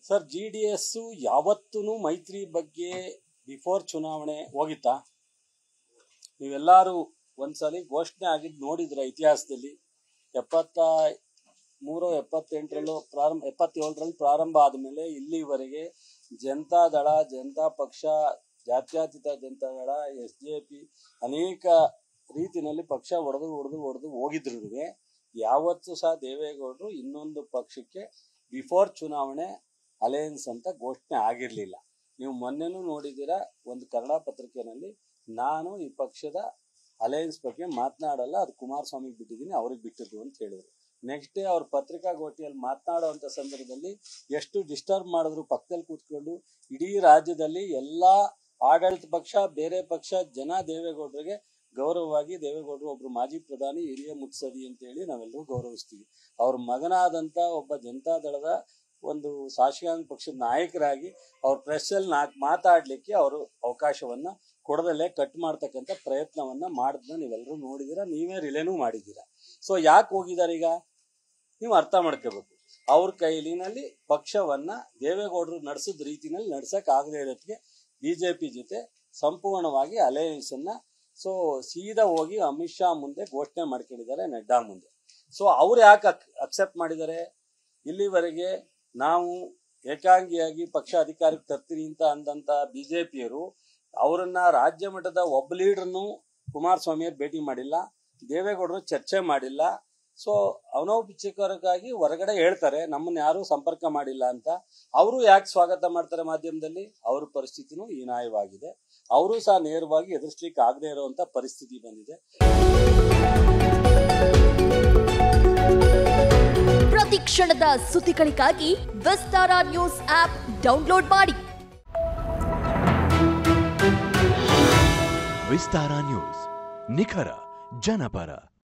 sir G D S ಯಾವತ್ತೂ ಮೈತ್ರಿ ಬಗ್ಗೆ ಬಿಫೋರ್ ಚುನಾವಣೆ ಹೋಗಿತ್ತಾ ನೀವೆಲ್ಲರೂ ಒಂದ್ಸಲಿ ಘೋಷಣೆ ಆಗಿದ್ದು ನೋಡಿದ್ರ ಇತಿಹಾಸದಲ್ಲಿ ಎಪ್ಪತ್ತ ಮೂರು ಎಪ್ಪತ್ತೆಂಟರಲ್ಲೂ ಪ್ರಾರಂಭ ಎಪ್ಪತ್ತೇಳರಲ್ಲಿ ಪ್ರಾರಂಭ ಆದಮೇಲೆ ಇಲ್ಲಿವರೆಗೆ ಜನತಾ ದಳ ಜನತಾ ಪಕ್ಷ ಜಾತ್ಯತೀತ ಜನತಾ ದಳ ಎಸ್ ಜೆ ಪಿ ಅನೇಕ ರೀತಿನಲ್ಲಿ ಪಕ್ಷ ಒಡೆದು ಒಡೆದು ಒಡೆದು ಹೋಗಿದ್ರು ಯಾವತ್ತೂ ಸಹ ದೇವೇಗೌಡರು ಇನ್ನೊಂದು ಪಕ್ಷಕ್ಕೆ ಬಿಫೋರ್ ಚುನಾವಣೆ ಅಲಯನ್ಸ್ ಅಂತ ಘೋಷಣೆ ಆಗಿರಲಿಲ್ಲ ನೀವು ಮೊನ್ನೆನೂ ನೋಡಿದ್ದೀರಾ ಒಂದು ಕನ್ನಡ ಪತ್ರಿಕೆಯಲ್ಲಿ ನಾನು ಈ ಪಕ್ಷದ ಅಲಯನ್ಸ್ ಬಗ್ಗೆ ಮಾತನಾಡಲ್ಲ ಅದು ಕುಮಾರಸ್ವಾಮಿಗೆ ಬಿಟ್ಟಿದ್ದೀನಿ ಅವ್ರಿಗೆ ಬಿಟ್ಟಿದ್ದು ಅಂತ ಹೇಳಿದ್ರು ನೆಕ್ಸ್ಟ್ ಡೇ ಅವ್ರ ಪತ್ರಿಕಾಗೋಷ್ಠಿಯಲ್ಲಿ ಮಾತನಾಡುವಂಥ ಸಂದರ್ಭದಲ್ಲಿ ಎಷ್ಟು ಡಿಸ್ಟರ್ಬ್ ಮಾಡಿದ್ರು ಪಕ್ಕದಲ್ಲಿ ಕೂತ್ಕೊಂಡು ಇಡೀ ರಾಜ್ಯದಲ್ಲಿ ಎಲ್ಲ ಆಡಳಿತ ಪಕ್ಷ ಬೇರೆ ಪಕ್ಷ ಜನ ದೇವೇಗೌಡರಿಗೆ ಗೌರವವಾಗಿ ದೇವೇಗೌಡರು ಒಬ್ರು ಮಾಜಿ ಪ್ರಧಾನಿ ಹಿರಿಯ ಮುತ್ಸದಿ ಅಂತೇಳಿ ನಾವೆಲ್ಲರೂ ಗೌರವಿಸ್ತೀವಿ ಅವ್ರ ಮಗನಾದಂಥ ಒಬ್ಬ ಜನತಾ ದಳದ ಒಂದು ಶಾಸಕಾಂಗ ಪಕ್ಷದ ನಾಯಕರಾಗಿ ಅವ್ರ ಪ್ರೆಸ್ಸಲ್ಲಿ ನಾಲ್ಕು ಮಾತಾಡಲಿಕ್ಕೆ ಅವರು ಅವಕಾಶವನ್ನ ಕೊಡದಲ್ಲೇ ಕಟ್ ಮಾಡ್ತಕ್ಕಂಥ ಪ್ರಯತ್ನವನ್ನ ಮಾಡಿದ್ನ ನೀವೆಲ್ಲರೂ ನೋಡಿದ್ದೀರಾ ನೀವೇ ರಿಲೇನೂ ಮಾಡಿದ್ದೀರಾ ಸೊ ಯಾಕೆ ಹೋಗಿದ್ದಾರೆ ಈಗ ನೀವು ಅರ್ಥ ಮಾಡ್ಕೋಬೇಕು ಅವ್ರ ಕೈಲಿನಲ್ಲಿ ಪಕ್ಷವನ್ನ ದೇವೇಗೌಡರು ನಡೆಸಿದ ರೀತಿನಲ್ಲಿ ನಡ್ಸಕ್ ಆಗದೇ ಇರೋದಕ್ಕೆ ಬಿಜೆಪಿ ಜೊತೆ ಸಂಪೂರ್ಣವಾಗಿ ಅಲಯನ್ಸ್ ಅನ್ನ ಸೊ ಸೀದಾ ಹೋಗಿ ಅಮಿತ್ ಶಾ ಮುಂದೆ ಘೋಷಣೆ ಮಾಡ್ಕೊಂಡಿದ್ದಾರೆ ನಡ್ಡಾ ಮುಂದೆ ಸೊ ಅವ್ರು ಯಾಕೆ ಅಕ್ಸೆಪ್ಟ್ ಮಾಡಿದ್ದಾರೆ ಇಲ್ಲಿವರೆಗೆ ನಾವು ಏಕಾಂಗಿಯಾಗಿ ಪಕ್ಷ ಅಧಿಕಾರಕ್ಕೆ ತರ್ತೀನಿ ಅಂತ ಅಂದಂತ ಬಿಜೆಪಿಯರು ಅವರನ್ನ ರಾಜ್ಯ ಮಟ್ಟದ ಒಬ್ಬ ಲೀಡರ್ನು ಕುಮಾರಸ್ವಾಮಿಯವ್ರು ಭೇಟಿ ಮಾಡಿಲ್ಲ ದೇವೇಗೌಡರು ಚರ್ಚೆ ಮಾಡಿಲ್ಲ ಸೊ ಅನೌಪಚಾರಿಕವಾಗಿ ಹೊರಗಡೆ ಹೇಳ್ತಾರೆ ನಮ್ಮನ್ನ ಯಾರು ಸಂಪರ್ಕ ಮಾಡಿಲ್ಲ ಅಂತ ಅವರು ಯಾಕೆ ಸ್ವಾಗತ ಮಾಡ್ತಾರೆ ಮಾಧ್ಯಮದಲ್ಲಿ ಅವ್ರ ಪರಿಸ್ಥಿತಿನೂ ಹೀನಾಯವಾಗಿದೆ ಅವರು ಸಹ ನೇರವಾಗಿ ಎದುರಿಸ್ಲಿಕ್ಕೆ ಆಗದೆ ಇರುವಂತ ಪರಿಸ್ಥಿತಿ ಬಂದಿದೆ ಪ್ರತಿ ಕ್ಷಣದ ಸುದ್ದಿಗಳಿಗಾಗಿ ವಿಸ್ತಾರ ನ್ಯೂಸ್ ಆಪ್ ಡೌನ್ಲೋಡ್ ಮಾಡಿ ವಿಸ್ತಾರ ನ್ಯೂಸ್ ನಿಖರ ಜನಪರ